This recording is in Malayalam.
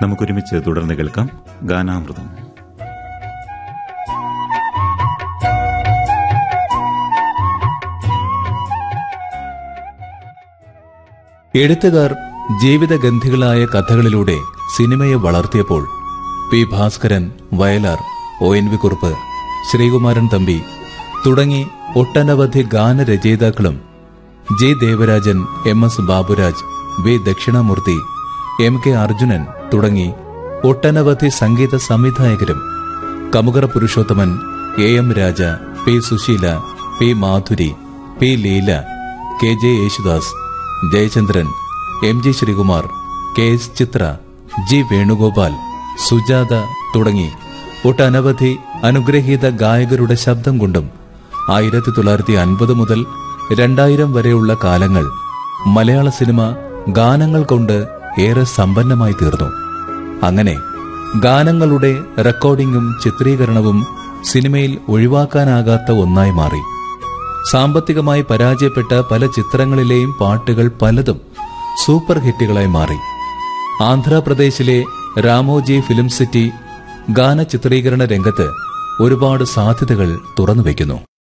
നമുക്കൊരുമിച്ച് തുടർന്ന് കേൾക്കാം ഗാനാമൃതം എഴുത്തുകാർ ജീവിതഗന്ധികളായ കഥകളിലൂടെ സിനിമയെ വളർത്തിയപ്പോൾ P Bhaskaran Vayalar O N V Kurup Sreekumaran Thampi തുടങ്ങി ഒട്ടനവധി ഗാനരചയിതാക്കളും J Devarajan M S Baburaj V Dakshinamoorthy M K Arjunan തുടങ്ങി ഒട്ടനവധി സംഗീത സംവിധായകരും Kamukara Purushothaman A M Raja P Susheela P Madhuri P Leela K J Yesudas Jayachandran M G Sreekumar K S Chithra G Venugopal Sujatha തുടങ്ങി ഒട്ടനവധി അനുഗ്രഹീത ഗായകരുടെ ശബ്ദം കൊണ്ടും ആയിരത്തി തൊള്ളായിരത്തി അൻപത് മുതൽ രണ്ടായിരം വരെയുള്ള കാലങ്ങൾ മലയാള സിനിമ ഗാനങ്ങൾ കൊണ്ട് ഏറെ സമ്പന്നമായി തീർന്നു അങ്ങനെ ഗാനങ്ങളുടെ റെക്കോർഡിംഗും ചിത്രീകരണവും സിനിമയിൽ ഒഴിവാക്കാനാകാത്ത ഒന്നായി മാറി സാമ്പത്തികമായി പരാജയപ്പെട്ട പല ചിത്രങ്ങളിലെയും പാട്ടുകൾ പലതും സൂപ്പർ ഹിറ്റുകളായി മാറി ആന്ധ്രാപ്രദേശിലെ രാമോജി ഫിലിം സിറ്റി ഗാന ചിത്രീകരണ രംഗത്ത് ഒരുപാട് സാധ്യതകൾ തുറന്നുവെക്കുന്നു